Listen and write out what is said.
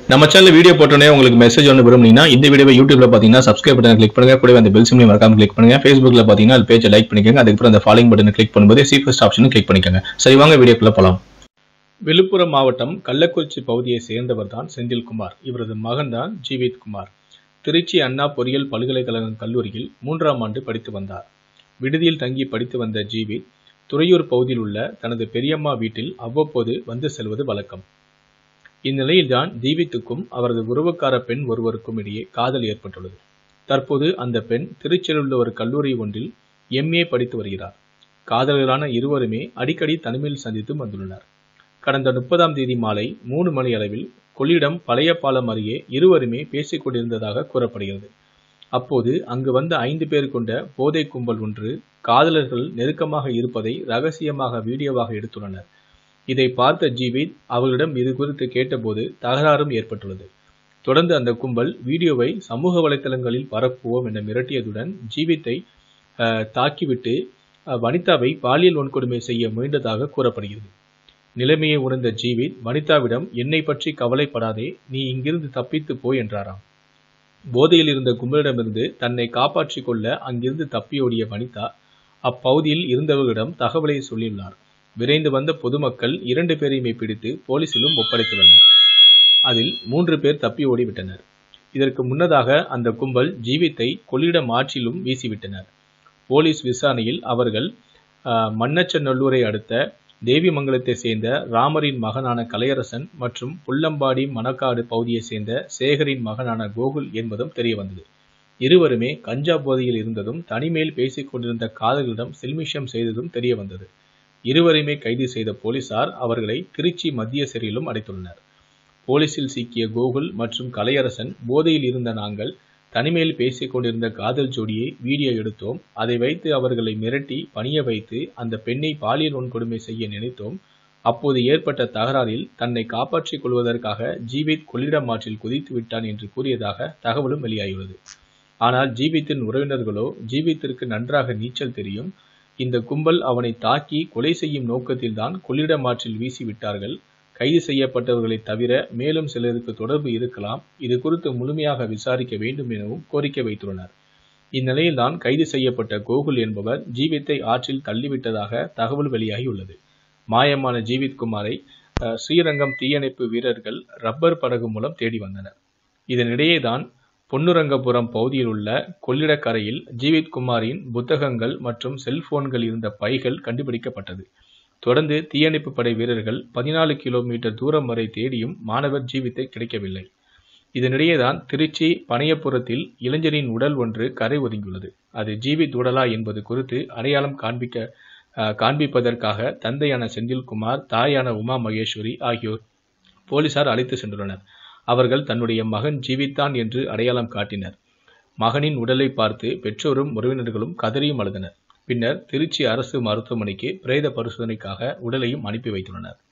நம்ம channel video போட்டோன்னே உங்களுக்கு மெசேஜ் ஒன்று விரும்புனீங்கன்னா இந்த வீடியோவை யூடியூப்ல பார்த்தீங்கன்னா சப்ஸ்கிரைப் பட்டன் கிளிக் பண்ணுங்க கூடவே அந்த பெல் சிம்லையும் மறக்காம கிளிக் பண்ணுங்க ஃபேஸ்புக்ல பார்த்தீங்கன்னா அது பேஜை லைக் பண்ணிக்கோங்க அதுக்கப்புறம் அந்த ஃபாலோயிங் பட்டனை கிளிக் பண்ணும்போது சி ஃபர்ஸ்ட் ஆப்ஷனும் கிளிக் பண்ணிக்கோங்க சரி வாங்க வீடியோக்குள்ள போலாம் விழுப்புரம் மாவட்டம் கள்ளக்குறிச்சி பகுதியை சேர்ந்தவர் தான் செந்தில்குமார் இவரது மகன் தான் ஜீவித் குமார் திருச்சி அண்ணா பொறியியல் பல்கலைக்கழகம் கல்லூரியில் மூன்றாம் ஆண்டு படித்து வந்தார் விடுதியில் தங்கி படித்து வந்த ஜீவித் துறையூர் பகுதியில் உள்ள தனது பெரியம்மா வீட்டில் அவ்வப்போது வந்து செல்வது வழக்கம் இந்நிலையில்தான் ஜீவித்துக்கும் அவரது உறவுக்கார பெண் ஒருவருக்கும் இடையே காதல் ஏற்பட்டுள்ளது தற்போது அந்த பெண் திருச்சியில் உள்ள ஒரு கல்லூரி ஒன்றில் எம்ஏ படித்து வருகிறார் காதலர்களான இருவருமே அடிக்கடி தனிமையில் சந்தித்து வந்துள்ளனர் கடந்த முப்பதாம் தேதி மாலை மூணு மணி அளவில் கொள்ளிடம் பழைய பாலம் அருகே இருவருமே பேசிக் கொண்டிருந்ததாக கூறப்படுகிறது அப்போது அங்கு வந்த ஐந்து பேர் கொண்ட போதை கும்பல் ஒன்று காதலர்கள் நெருக்கமாக இருப்பதை ரகசியமாக வீடியோவாக எடுத்துள்ளனர் இதை பார்த்த ஜீவித் அவர்களிடம் இது குறித்து கேட்டபோது தகராறும் ஏற்பட்டுள்ளது தொடர்ந்து அந்த கும்பல் வீடியோவை சமூக வலைத்தளங்களில் பரப்புவோம் என மிரட்டியதுடன் ஜீவித்தை அஹ், தாக்கிவிட்டு அஹ், வனிதாவை பாலியல் வன்கொடுமை செய்ய முயன்றதாக கூறப்படுகிறது நிலைமையை உணர்ந்த ஜீவித் வனிதாவிடம் என்னை பற்றி கவலைப்படாதே நீ இங்கிருந்து தப்பித்து போ என்றாராம் போதையில் இருந்த கும்பலிடமிருந்து தன்னை காப்பாற்றிக் கொள்ள அங்கிருந்து தப்பியோடிய வனிதா அப்பகுதியில் இருந்தவர்களிடம் தகவலை சொல்லியுள்ளார் விரைந்து வந்த பொதுமக்கள் இரண்டு பேரையுமே பிடித்து போலீசிலும் ஒப்படைத்துள்ளனர் அதில் மூன்று பேர் தப்பி ஓடிவிட்டனர் இதற்கு முன்னதாக அந்த கும்பல் ஜீவித்தை கொள்ளிடம் ஆற்றிலும் வீசிவிட்டனர் போலீஸ் விசாரணையில் அவர்கள் ஆஹ், மண்ணச்சநல்லூரை அடுத்த தேவிமங்கலத்தை சேர்ந்த ராமரின் மகனான கலையரசன் மற்றும் புல்லம்பாடி மணக்காடு பகுதியைச் சேர்ந்த சேகரின் மகனான கோகுல் என்பதும் தெரியவந்தது இருவருமே கஞ்சா போதையில் இருந்ததும் தனிமையில் பேசிக் கொண்டிருந்த காதலிடம் சில்மிஷம் செய்ததும் தெரிய வந்தது இருவரையுமே கைது செய்த போலீசார் அவர்களை திருச்சி மத்திய சிறையிலும் அடைத்துள்ளனர் போலீசில் சிக்கிய கோகுல் மற்றும் கலையரசன் போதையில் இருந்த நாங்கள் தனிமையில் பேசிக் கொண்டிருந்த காதல் ஜோடியை வீடியோ எடுத்தோம் அதை வைத்து அவர்களை மிரட்டி பணிய வைத்து அந்த பெண்ணை பாலியல் வன்கொடுமை செய்ய நினைத்தோம் அப்போது ஏற்பட்ட தகராறில் தன்னை காப்பாற்றிக் கொள்வதற்காக ஜீவித் கொள்ளிடம் ஆற்றில் குதித்து விட்டான் என்று கூறியதாக தகவலும் வெளியாகியுள்ளது ஆனால் ஜீவித்தின் உறவினர்களோ ஜீவித்திற்கு நன்றாக நீச்சல் தெரியும் இந்த கும்பல் அவனை தாக்கி கொலை செய்யும் நோக்கத்தில்தான் கொள்ளிடம் ஆற்றில் வீசி விட்டார்கள் கைது செய்யப்பட்டவர்களை தவிர மேலும் சிலருக்கு தொடர்பு இருக்கலாம் இது குறித்து முழுமையாக விசாரிக்க வேண்டும் எனவும் கோரிக்கை வைத்துள்ளனர் இந்நிலையில்தான் கைது செய்யப்பட்ட கோகுல் என்பவர் ஜீவித்தை ஆற்றில் தள்ளிவிட்டதாக தகவல் வெளியாகியுள்ளது மாயமான ஜீவித் குமாரை அஹ், ஸ்ரீரங்கம் தீயணைப்பு வீரர்கள் ரப்பர் படகு மூலம் தேடி வந்தனர் இதனிடையே தான் பொன்னுரங்கபுரம் பகுதியில் உள்ள கொள்ளிடக்கரையில் ஜீவித் குமாரின் புத்தகங்கள் மற்றும் செல்போன்கள் இருந்த பைகள் கண்டுபிடிக்கப்பட்டது தொடர்ந்து தீயணைப்பு படை வீரர்கள் பதினாலு கிலோமீட்டர் தூரம் வரை தேடியும் மாணவர் ஜீவித்தை கிடைக்கவில்லை இதனிடையே தான் திருச்சி பனையப்புரத்தில் இளைஞரின் உடல் ஒன்று கரை ஒதுங்கியுள்ளது அது ஜீவித் உடலா என்பது குறித்து அடையாளம் காண்பிக்க அஹ், காண்பிப்பதற்காக தந்தையான செந்தில்குமார் தாயான உமா மகேஸ்வரி ஆகியோர் போலீசார் அழைத்து சென்றுள்ளனர் அவர்கள் தன்னுடைய மகன் ஜீவித்தான் என்று அடையாளம் காட்டினர் மகனின் உடலை பார்த்து பெற்றோரும் உறவினர்களும் கதறியும் அழுதனர் பின்னர் திருச்சி அரசு மருத்துவமனைக்கு பிரேத பரிசோதனைக்காக உடலையும் அனுப்பி வைத்துள்ளனர்